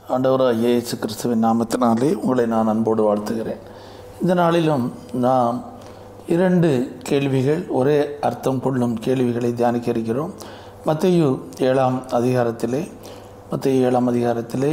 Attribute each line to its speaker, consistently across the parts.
Speaker 1: ஆண்டவராக இயேசு கிறிஸ்துவின் நாமத்தினாலே உங்களை நான் அன்போடு வாழ்த்துகிறேன் இந்த நாளிலும் நாம் இரண்டு கேள்விகள் ஒரே அர்த்தம் கொள்ளும் கேள்விகளை தியானிக்க இருக்கிறோம் மத்தையு ஏழாம் அதிகாரத்திலே மத்தையு ஏழாம் அதிகாரத்திலே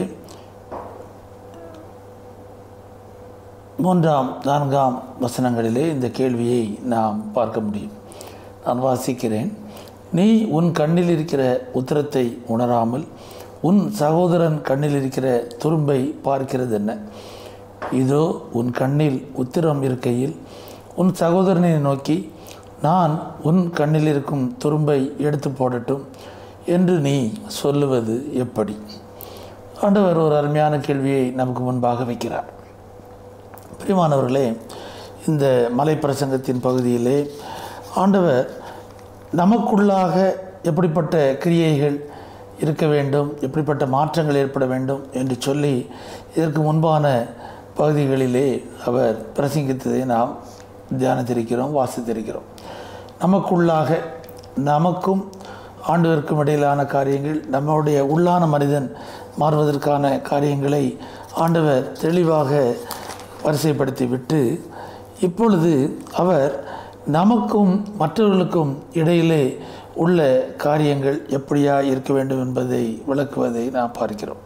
Speaker 1: மூன்றாம் நான்காம் வசனங்களிலே இந்த கேள்வியை நாம் பார்க்க முடியும் நான் வாசிக்கிறேன் நீ உன் கண்ணில் இருக்கிற உத்தரத்தை உணராமல் உன் சகோதரன் கண்ணில் இருக்கிற துரும்பை பார்க்கிறது என்ன இதோ உன் கண்ணில் உத்திரம் இருக்கையில் உன் சகோதரனை நோக்கி நான் உன் கண்ணில் இருக்கும் துரும்பை எடுத்து போடட்டும் என்று நீ சொல்லுவது எப்படி ஆண்டவர் ஒரு அருமையான கேள்வியை நமக்கு முன்பாக வைக்கிறார் பிரியமானவர்களே இந்த மலை பிரசங்கத்தின் பகுதியிலே ஆண்டவர் நமக்குள்ளாக எப்படிப்பட்ட கிரியைகள் இருக்க வேண்டும் எப்படிப்பட்ட மாற்றங்கள் ஏற்பட வேண்டும் என்று சொல்லி இதற்கு முன்பான பகுதிகளிலே அவர் பிரசங்கித்ததை நாம் தியானித்திருக்கிறோம் வாசித்திருக்கிறோம் நமக்குள்ளாக நமக்கும் ஆண்டவருக்கும் இடையிலான காரியங்கள் நம்முடைய உள்ளான மனிதன் மாறுவதற்கான காரியங்களை ஆண்டவர் தெளிவாக வரிசைப்படுத்தி விட்டு இப்பொழுது அவர் நமக்கும் மற்றவர்களுக்கும் இடையிலே உள்ள காரியங்கள் எப்படியா இருக்க வேண்டும் என்பதை விளக்குவதை நாம் பார்க்கிறோம்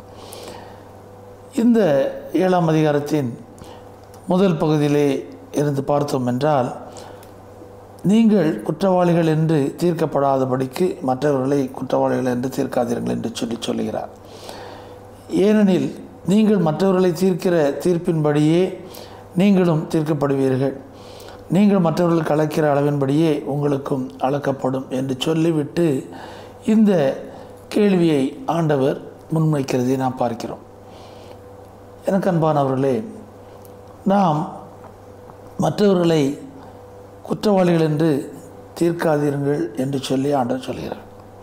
Speaker 1: இந்த ஏழாம் அதிகாரத்தின் முதல் பகுதியிலே இருந்து பார்த்தோம் என்றால் நீங்கள் குற்றவாளிகள் என்று தீர்க்கப்படாதபடிக்கு மற்றவர்களை குற்றவாளிகள் என்று தீர்க்காதீர்கள் என்று சொல்லி சொல்கிறார் ஏனெனில் நீங்கள் மற்றவர்களை தீர்க்கிற தீர்ப்பின்படியே நீங்களும் தீர்க்கப்படுவீர்கள் நீங்கள் மற்றவர்களுக்கு அளக்கிற அளவின்படியே உங்களுக்கும் அளக்கப்படும் என்று சொல்லிவிட்டு இந்த கேள்வியை ஆண்டவர் முன்வைக்கிறதை நாம் பார்க்கிறோம் எனக்கு அன்பானவர்களே நாம் மற்றவர்களை குற்றவாளிகள் என்று தீர்க்காதீர்கள் என்று சொல்லி ஆண்டவர் சொல்கிறார்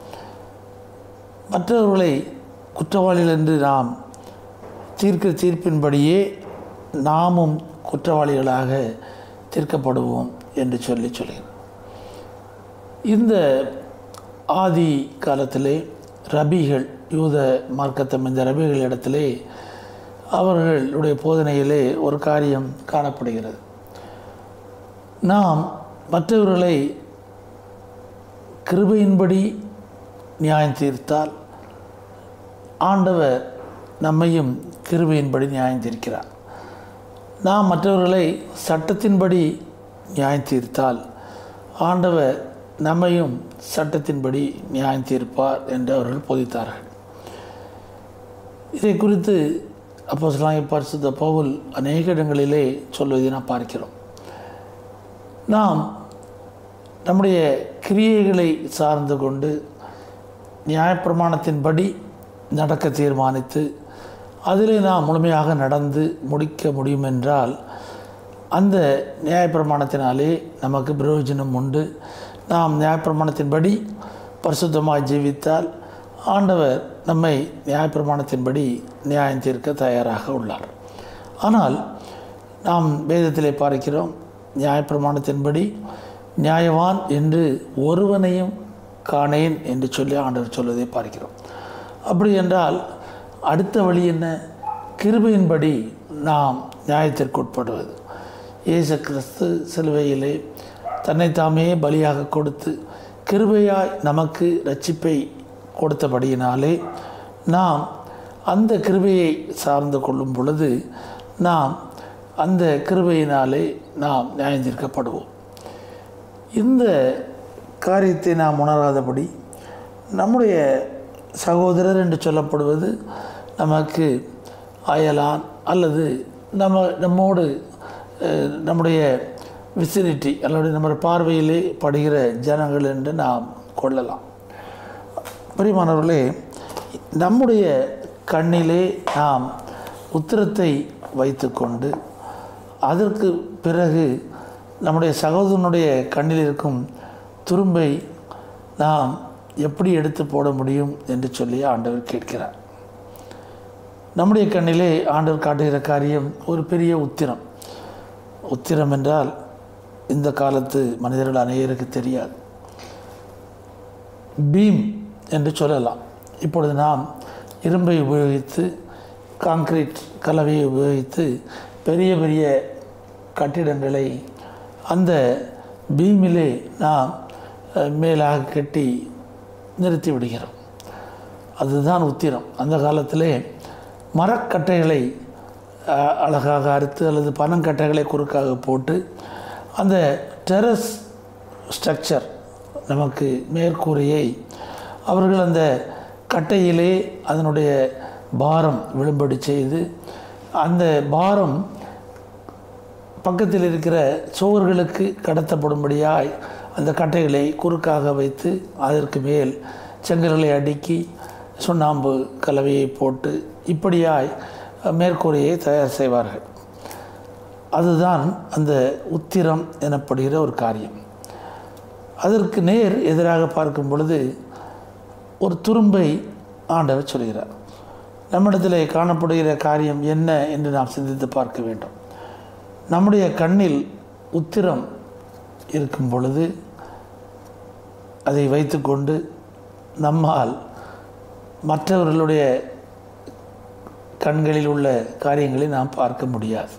Speaker 1: மற்றவர்களை குற்றவாளிகள் என்று நாம் தீர்க்கிற தீர்ப்பின்படியே நாமும் குற்றவாளிகளாக தீர்க்கப்படுவோம் என்று சொல்லி சொல்கிறார் இந்த ஆதி காலத்திலே ரபிகள் யூத மார்க்கத்தம் இந்த ரபிகள் இடத்திலே அவர்களுடைய போதனையிலே ஒரு காரியம் காணப்படுகிறது நாம் மற்றவர்களை கிருபையின்படி நியாயம் தீர்த்தால் ஆண்டவர் நம்மையும் கிருபையின்படி நியாயம் தீர்க்கிறார் நாம் மற்றவர்களை சட்டத்தின்படி நியாயம் தீர்த்தால் ஆண்டவர் நம்மையும் சட்டத்தின்படி நியாயம் தீர்ப்பார் என்று அவர்கள் போதித்தார்கள் இதை குறித்து அப்போ சொல்லாங்க பரிசுத்த பவுல் அநேக இடங்களிலே சொல்வதை நாம் பார்க்கிறோம் நாம் நம்முடைய கிரியைகளை சார்ந்து கொண்டு நியாயப்பிரமாணத்தின்படி நடக்க தீர்மானித்து அதிலே நாம் முழுமையாக நடந்து முடிக்க முடியும் என்றால் அந்த நியாயப்பிரமாணத்தினாலே நமக்கு பிரயோஜனம் உண்டு நாம் நியாயப்பிரமாணத்தின்படி பரிசுத்தமாக ஜீவித்தால் ஆண்டவர் நம்மை நியாயப்பிரமாணத்தின்படி நியாயம் தீர்க்க தயாராக உள்ளார் ஆனால் நாம் வேதத்திலே பார்க்கிறோம் நியாயப்பிரமாணத்தின்படி நியாயவான் என்று ஒருவனையும் காணேன் என்று சொல்லி ஆண்டவர் சொல்வதை பார்க்கிறோம் அப்படி என்றால் அடுத்த வழி என்ன கிருபையின்படி நாம் நியாயத்திற்கு உட்படுவது இயேசு கிறிஸ்து சிலுவையிலே தன்னைத்தாமே பலியாக கொடுத்து கிருபையாய் நமக்கு ரட்சிப்பை கொடுத்தபடியினாலே நாம் அந்த கிருபையை சார்ந்து கொள்ளும் பொழுது நாம் அந்த கிருபையினாலே நாம் நியாயந்திருக்கப்படுவோம் இந்த காரியத்தை நாம் உணராதபடி நம்முடைய சகோதரர் என்று சொல்லப்படுவது நமக்கு அயலான் அல்லது நம்ம நம்மோடு நம்முடைய விசினிட்டி அல்லது நம்ம பார்வையிலே படுகிற ஜனங்கள் என்று நாம் கொள்ளலாம் பிரியமானவர்களே நம்முடைய கண்ணிலே நாம் உத்திரத்தை வைத்துக்கொண்டு அதற்கு பிறகு நம்முடைய சகோதரனுடைய கண்ணில் இருக்கும் துரும்பை நாம் எப்படி எடுத்து போட முடியும் என்று சொல்லி ஆண்டவர் கேட்கிறார் நம்முடைய கண்ணிலே ஆண்டவர் காட்டுகிற காரியம் ஒரு பெரிய உத்திரம் உத்திரம் என்றால் இந்த காலத்து மனிதர்கள் அநேகருக்கு தெரியாது பீம் என்று சொல்லலாம் இப்பொழுது நாம் இரும்பை உபயோகித்து காங்கிரீட் கலவையை உபயோகித்து பெரிய பெரிய கட்டிடங்களை அந்த பீமிலே நாம் அஹ், மேலாக கட்டி நிறுத்தி விடுகிறோம் அதுதான் உத்திரம் அந்த காலத்திலே மரக்கட்டைகளை அஹ், அழகாக அறுத்து அல்லது பனங்கட்டைகளை குறுக்காக போட்டு அந்த டெரஸ் ஸ்ட்ரக்சர் நமக்கு மேற்கூரையை அவர்கள் அந்த கட்டையிலே அதனுடைய பாரம் விழும்படி செய்து அந்த பாரம் பக்கத்தில் இருக்கிற சுவர்களுக்கு கடத்தப்படும்படியாய் அந்த கட்டைகளை குறுக்காக வைத்து அதற்கு மேல் செங்கல்களை அடுக்கி சுண்ணாம்பு கலவையை போட்டு இப்படியாய் மேற்கூரையை தயார் செய்வார்கள் அதுதான் அந்த உத்திரம் எனப்படுகிற ஒரு காரியம் அதற்கு நேர் எதிராக பார்க்கும் பொழுது ஒரு துரும்பை ஆண்டவர் சொல்கிறார் நம்மிடத்தில் காணப்படுகிற காரியம் என்ன என்று நாம் சிந்தித்து பார்க்க வேண்டும் நம்முடைய கண்ணில் உத்திரம் இருக்கும் பொழுது அதை வைத்துக்கொண்டு நம்மால் மற்றவர்களுடைய கண்களில் உள்ள காரியங்களை நாம் பார்க்க முடியாது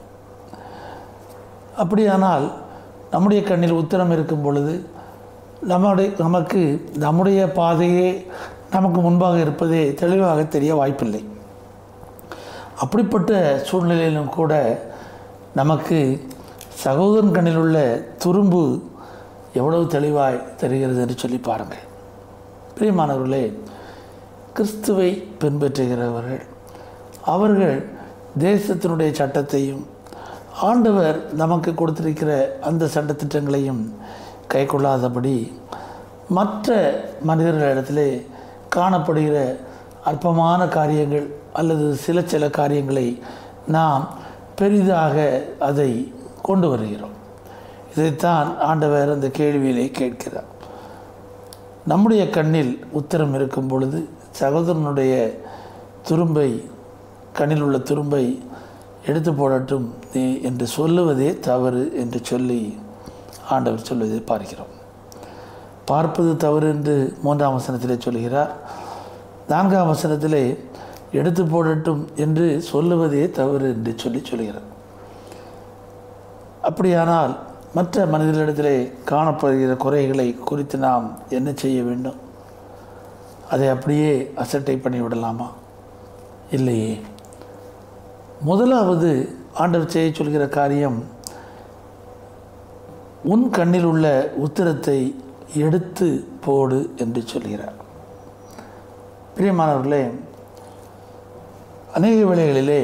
Speaker 1: அப்படியானால் நம்முடைய கண்ணில் உத்திரம் இருக்கும் பொழுது நம்முடைய நமக்கு நம்முடைய பாதையே நமக்கு முன்பாக இருப்பதே தெளிவாக தெரிய வாய்ப்பில்லை அப்படிப்பட்ட சூழ்நிலையிலும் கூட நமக்கு சகோதரன் கண்ணில் உள்ள துரும்பு எவ்வளவு தெளிவாய் தெரிகிறது என்று சொல்லி பாருங்கள் பிரியமானவர்களே கிறிஸ்துவை பின்பற்றுகிறவர்கள் அவர்கள் தேசத்தினுடைய சட்டத்தையும் ஆண்டவர் நமக்கு கொடுத்திருக்கிற அந்த சட்டத்திட்டங்களையும் கை கொள்ளாதபடி மற்ற மனிதர்களிடத்திலே காணப்படுகிற அற்பமான காரியங்கள் அல்லது சில சில காரியங்களை நாம் பெரிதாக அதை கொண்டு வருகிறோம் இதைத்தான் ஆண்டவர் அந்த கேள்வியிலே கேட்கிறார் நம்முடைய கண்ணில் உத்தரம் இருக்கும் பொழுது சகோதரனுடைய துரும்பை கண்ணில் உள்ள துரும்பை எடுத்து போடட்டும் நீ என்று சொல்லுவதே தவறு என்று சொல்லி ஆண்டவர் சொல்வதை பார்க்கிறோம் பார்ப்பது தவறு என்று மூன்றாம் வசனத்திலே சொல்கிறார் நான்காம் வசனத்திலே எடுத்து போடட்டும் என்று சொல்லுவதே தவறு என்று சொல்லி சொல்கிறார் அப்படியானால் மற்ற மனிதர்களிடத்திலே காணப்படுகிற குறைகளை குறித்து நாம் என்ன செய்ய வேண்டும் அதை அப்படியே அசட்டை பண்ணி விடலாமா இல்லையே முதலாவது ஆண்டவர் செய்ய சொல்கிற காரியம் உன் கண்ணில் உள்ள உத்திரத்தை எடுத்து போடு என்று சொல்கிறார் பிரியமானவர்களே அநேக வேளைகளிலே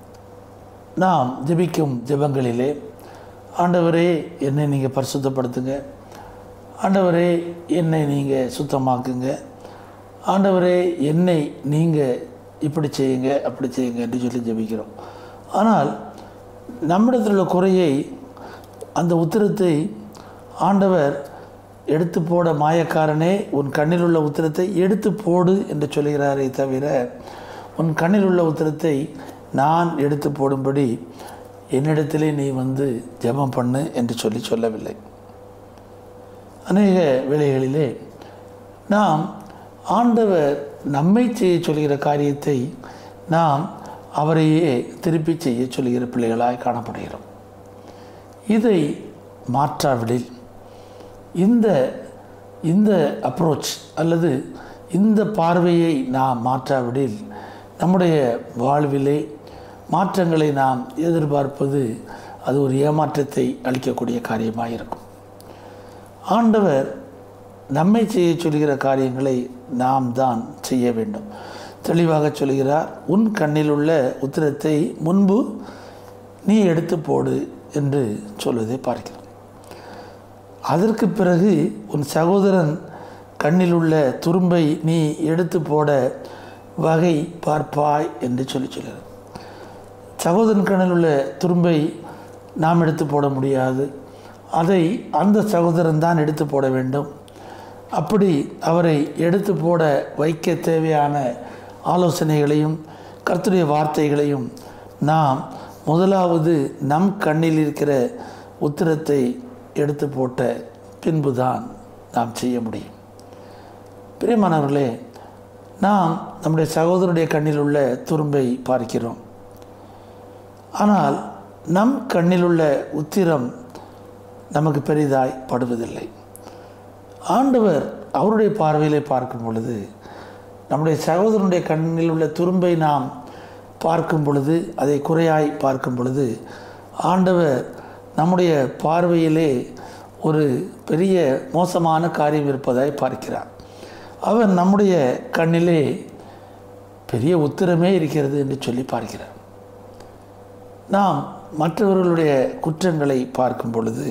Speaker 1: நாம் ஜெபிக்கும் ஜெபங்களிலே ஆண்டவரே என்னை நீங்கள் பரிசுத்தப்படுத்துங்க ஆண்டவரே என்னை நீங்கள் சுத்தமாக்குங்க ஆண்டவரே என்னை நீங்கள் இப்படி செய்யுங்க அப்படி செய்யுங்க என்று சொல்லி ஜெபிக்கிறோம் ஆனால் நம்மிடத்தில் உள்ள குறையை அந்த உத்திரத்தை ஆண்டவர் எடுத்து போட மாயக்காரனே உன் கண்ணில் உள்ள உத்திரத்தை எடுத்து போடு என்று சொல்கிறாரே தவிர உன் கண்ணில் உள்ள உத்திரத்தை நான் எடுத்து போடும்படி என்னிடத்திலே நீ வந்து ஜெபம் பண்ணு என்று சொல்லி சொல்லவில்லை அநேக வேளைகளிலே நாம் ஆண்டவர் நம்மை செய்ய சொல்கிற காரியத்தை நாம் அவரையே திருப்பி செய்ய சொல்கிற பிள்ளைகளாய் காணப்படுகிறோம் இதை மாற்றாவிடில் இந்த இந்த அப்ரோச் அல்லது இந்த பார்வையை நாம் மாற்றாவிடில் நம்முடைய வாழ்விலே மாற்றங்களை நாம் எதிர்பார்ப்பது அது ஒரு ஏமாற்றத்தை அளிக்கக்கூடிய காரியமாக இருக்கும் ஆண்டவர் நம்மை செய்ய சொல்கிற காரியங்களை நாம் தான் செய்ய வேண்டும் தெளிவாக சொல்கிறார் உன் கண்ணில் உள்ள உத்திரத்தை முன்பு நீ எடுத்து போடு என்று சொல்வதை பார்க்கிறோம் அதற்கு பிறகு உன் சகோதரன் கண்ணில் உள்ள துரும்பை நீ எடுத்து போட வகை பார்ப்பாய் என்று சொல்லி சொல்கிறார் சகோதரன் கண்ணில் உள்ள துரும்பை நாம் எடுத்து போட முடியாது அதை அந்த சகோதரன் தான் எடுத்து போட வேண்டும் அப்படி அவரை எடுத்து போட வைக்க தேவையான ஆலோசனைகளையும் கர்த்தருடைய வார்த்தைகளையும் நாம் முதலாவது நம் கண்ணில் இருக்கிற உத்திரத்தை எடுத்து போட்ட பின்புதான் நாம் செய்ய முடியும் பிரியமானவர்களே நாம் நம்முடைய சகோதரனுடைய கண்ணில் உள்ள துரும்பை பார்க்கிறோம் ஆனால் நம் கண்ணில் உள்ள உத்திரம் நமக்கு பெரிதாய் படுவதில்லை ஆண்டவர் அவருடைய பார்வையிலே பார்க்கும் பொழுது நம்முடைய சகோதரனுடைய கண்ணில் உள்ள துரும்பை நாம் பார்க்கும் பொழுது அதை குறையாய் பார்க்கும் பொழுது ஆண்டவர் நம்முடைய பார்வையிலே ஒரு பெரிய மோசமான காரியம் இருப்பதாய் பார்க்கிறார் அவர் நம்முடைய கண்ணிலே பெரிய உத்திரமே இருக்கிறது என்று சொல்லி பார்க்கிறார் நாம் மற்றவர்களுடைய குற்றங்களை பார்க்கும் பொழுது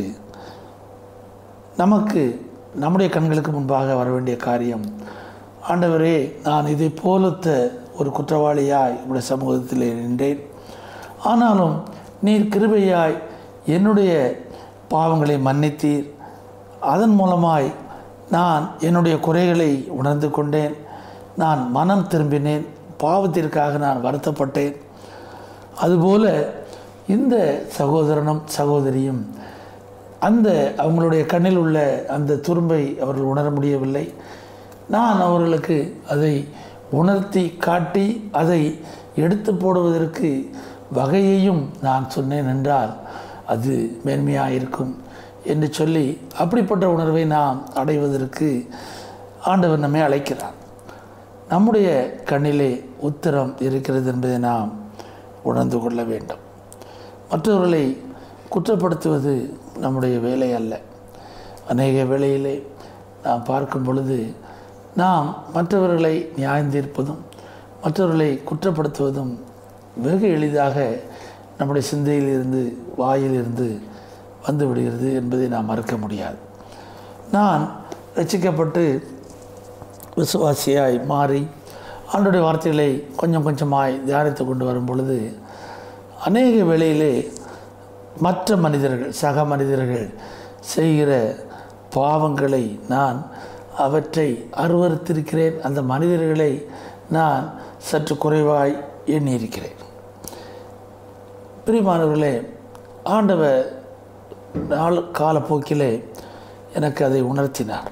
Speaker 1: நமக்கு நம்முடைய கண்களுக்கு முன்பாக வர வேண்டிய காரியம் ஆண்டவரே நான் இதை போலத்த ஒரு குற்றவாளியாய் உடைய சமூகத்தில் நின்றேன் ஆனாலும் நீர் கிருபையாய் என்னுடைய பாவங்களை மன்னித்தீர் அதன் மூலமாய் நான் என்னுடைய குறைகளை உணர்ந்து கொண்டேன் நான் மனம் திரும்பினேன் பாவத்திற்காக நான் வருத்தப்பட்டேன் அதுபோல இந்த சகோதரனும் சகோதரியும் அந்த அவங்களுடைய கண்ணில் உள்ள அந்த துரும்பை அவர்கள் உணர முடியவில்லை நான் அவர்களுக்கு அதை உணர்த்தி காட்டி அதை எடுத்து போடுவதற்கு வகையையும் நான் சொன்னேன் என்றால் அது மேன்மையாக இருக்கும் என்று சொல்லி அப்படிப்பட்ட உணர்வை நாம் அடைவதற்கு ஆண்டவர் நம்மை அழைக்கிறார் நம்முடைய கண்ணிலே உத்தரம் இருக்கிறது என்பதை நாம் உணர்ந்து கொள்ள வேண்டும் மற்றவர்களை குற்றப்படுத்துவது நம்முடைய வேலை அல்ல அநேக வேளையிலே நாம் பார்க்கும் பொழுது நாம் மற்றவர்களை நியாயம் தீர்ப்பதும் மற்றவர்களை குற்றப்படுத்துவதும் வெகு எளிதாக நம்முடைய சிந்தையிலிருந்து வாயிலிருந்து வந்து விடுகிறது என்பதை நாம் மறுக்க முடியாது நான் ரசிக்கப்பட்டு விசுவாசியாய் மாறி ஆண்டுடைய வார்த்தைகளை கொஞ்சம் கொஞ்சமாய் தியானித்து கொண்டு வரும் பொழுது அநேக வேளையிலே மற்ற மனிதர்கள் சக மனிதர்கள் செய்கிற பாவங்களை நான் அவற்றை அருவறுத்திருக்கிறேன் அந்த மனிதர்களை நான் சற்று குறைவாய் எண்ணியிருக்கிறேன் பிரிமானவர்களே ஆண்டவர் நாள் காலப்போக்கிலே எனக்கு அதை உணர்த்தினார்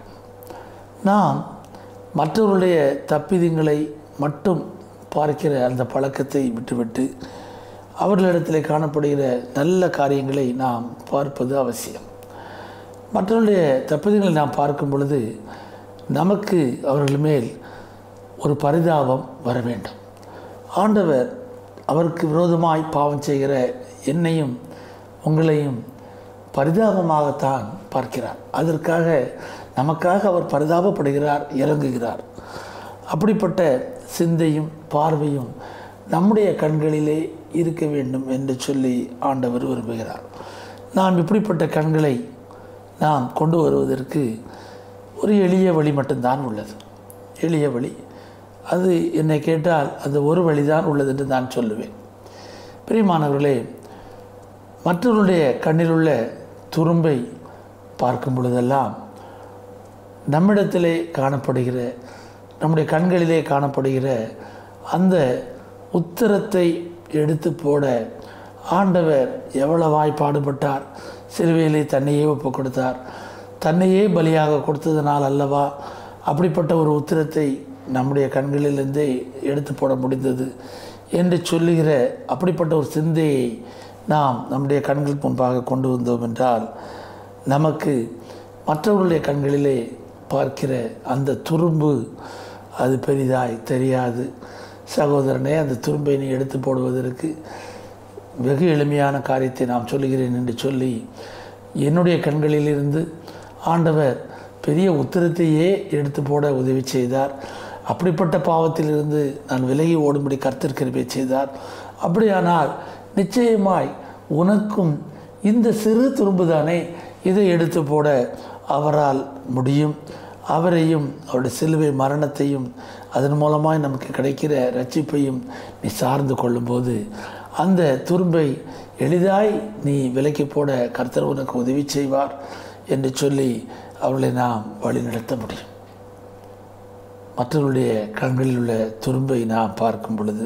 Speaker 1: நாம் மற்றவர்களுடைய தப்பிதங்களை மட்டும் பார்க்கிற அந்த பழக்கத்தை விட்டுவிட்டு அவர்களிடத்தில் காணப்படுகிற நல்ல காரியங்களை நாம் பார்ப்பது அவசியம் மற்றவர்களுடைய தப்பிதங்களை நாம் பார்க்கும் பொழுது நமக்கு அவர்கள் மேல் ஒரு பரிதாபம் வர வேண்டும் ஆண்டவர் அவருக்கு விரோதமாய் பாவம் செய்கிற என்னையும் உங்களையும் பரிதாபமாகத்தான் பார்க்கிறார் அதற்காக நமக்காக அவர் பரிதாபப்படுகிறார் இறங்குகிறார் அப்படிப்பட்ட சிந்தையும் பார்வையும் நம்முடைய கண்களிலே இருக்க வேண்டும் என்று சொல்லி ஆண்டவர் விரும்புகிறார் நாம் இப்படிப்பட்ட கண்களை நாம் கொண்டு வருவதற்கு ஒரு எளிய வழி மட்டும்தான் உள்ளது எளிய வழி அது என்னை கேட்டால் அந்த ஒரு வழிதான் உள்ளது என்று நான் சொல்லுவேன் பிரியமானவர்களே மற்றவர்களுடைய கண்ணில் உள்ள துரும்பை பார்க்கும் பொழுதெல்லாம் நம்மிடத்திலே காணப்படுகிற நம்முடைய கண்களிலே காணப்படுகிற அந்த உத்தரத்தை எடுத்து போட ஆண்டவர் எவ்வளவாய் பாடுபட்டார் சிலுவையிலே தன்னையே ஒப்பு கொடுத்தார் தன்னையே பலியாக கொடுத்ததனால் அல்லவா அப்படிப்பட்ட ஒரு உத்திரத்தை நம்முடைய கண்களிலிருந்தே எடுத்து போட முடிந்தது என்று சொல்லுகிற அப்படிப்பட்ட ஒரு சிந்தையை நாம் நம்முடைய கண்களுக்கு முன்பாக கொண்டு வந்தோம் என்றால் நமக்கு மற்றவர்களுடைய கண்களிலே பார்க்கிற அந்த துரும்பு அது பெரிதாய் தெரியாது சகோதரனே அந்த துரும்பை நீ எடுத்து போடுவதற்கு வெகு எளிமையான காரியத்தை நான் சொல்லுகிறேன் என்று சொல்லி என்னுடைய கண்களிலிருந்து ஆண்டவர் பெரிய உத்திரத்தையே எடுத்து போட உதவி செய்தார் அப்படிப்பட்ட பாவத்திலிருந்து நான் விலகி ஓடும்படி கர்த்தர்கிருபை செய்தார் அப்படியானால் நிச்சயமாய் உனக்கும் இந்த சிறு துரும்புதானே இதை எடுத்து போட அவரால் முடியும் அவரையும் அவருடைய சிலுவை மரணத்தையும் அதன் மூலமாய் நமக்கு கிடைக்கிற ரட்சிப்பையும் நீ சார்ந்து கொள்ளும்போது அந்த துரும்பை எளிதாய் நீ விலைக்கு போட கர்த்தர் உனக்கு உதவி செய்வார் என்று சொல்லி அவர்களை நாம் வழிநடத்த முடியும் மற்றவர்களுடைய கண்களில் உள்ள துரும்பை நாம் பார்க்கும் பொழுது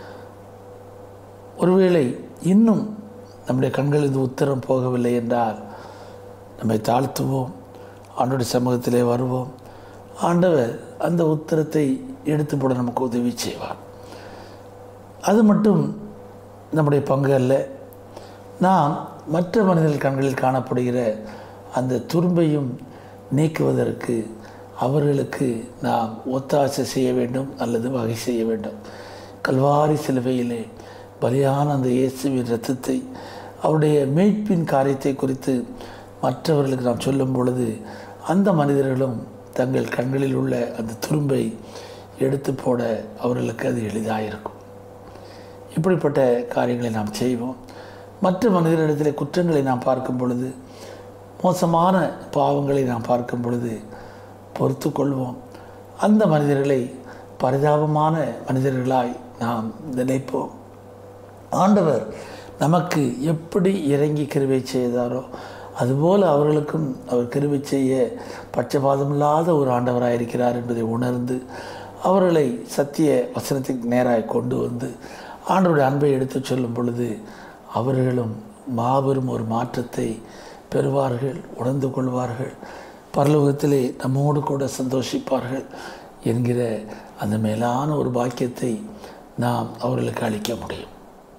Speaker 1: ஒருவேளை இன்னும் நம்முடைய கண்களிலிருந்து உத்தரம் போகவில்லை என்றால் நம்மை தாழ்த்துவோம் ஆண்டோடைய சமூகத்திலே வருவோம் ஆண்டவர் அந்த உத்தரத்தை எடுத்து போட நமக்கு உதவி செய்வார் அது மட்டும் நம்முடைய பங்கு அல்ல நாம் மற்ற மனிதர்கள் கண்களில் காணப்படுகிற அந்த துரும்பையும் நீக்குவதற்கு அவர்களுக்கு நாம் ஒத்தாசை செய்ய வேண்டும் அல்லது வகை செய்ய வேண்டும் கல்வாரி சிலுவையிலே பலியான அந்த இயேசுவின் இரத்தத்தை அவருடைய மீட்பின் காரியத்தை குறித்து மற்றவர்களுக்கு நாம் சொல்லும் பொழுது அந்த மனிதர்களும் தங்கள் கண்களில் உள்ள அந்த துரும்பை எடுத்து போட அவர்களுக்கு அது எளிதாக இருக்கும் இப்படிப்பட்ட காரியங்களை நாம் செய்வோம் மற்ற மனிதர்களிடத்தில் குற்றங்களை நாம் பார்க்கும் பொழுது மோசமான பாவங்களை நாம் பார்க்கும் பொழுது பொறுத்து கொள்வோம் அந்த மனிதர்களை பரிதாபமான மனிதர்களாய் நாம் நினைப்போம் ஆண்டவர் நமக்கு எப்படி இறங்கி கிருவை செய்தாரோ அதுபோல் அவர்களுக்கும் அவர் கிருவை செய்ய பட்சபாதமில்லாத ஒரு ஆண்டவராக இருக்கிறார் என்பதை உணர்ந்து அவர்களை சத்திய வசனத்துக்கு நேராக கொண்டு வந்து ஆண்டவருடைய அன்பை எடுத்துச் சொல்லும் பொழுது அவர்களும் மாபெரும் ஒரு மாற்றத்தை பெறுவார்கள் உணர்ந்து கொள்வார்கள் பரலோகத்திலே நம்மோடு கூட சந்தோஷிப்பார்கள் என்கிற அந்த மேலான ஒரு பாக்கியத்தை நாம் அவர்களுக்கு அளிக்க முடியும்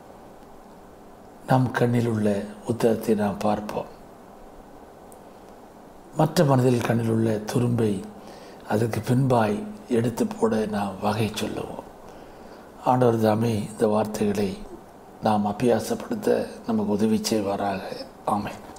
Speaker 1: நம் கண்ணில் உள்ள உத்தரத்தை நாம் பார்ப்போம் மற்ற மனிதர்கள் கண்ணில் உள்ள துரும்பை அதற்கு பின்பாய் எடுத்து போட நாம் வகை சொல்லுவோம் ஆண்டவர் தாமே இந்த வார்த்தைகளை நாம் அபியாசப்படுத்த நமக்கு உதவி செய்வாராக ஆமென்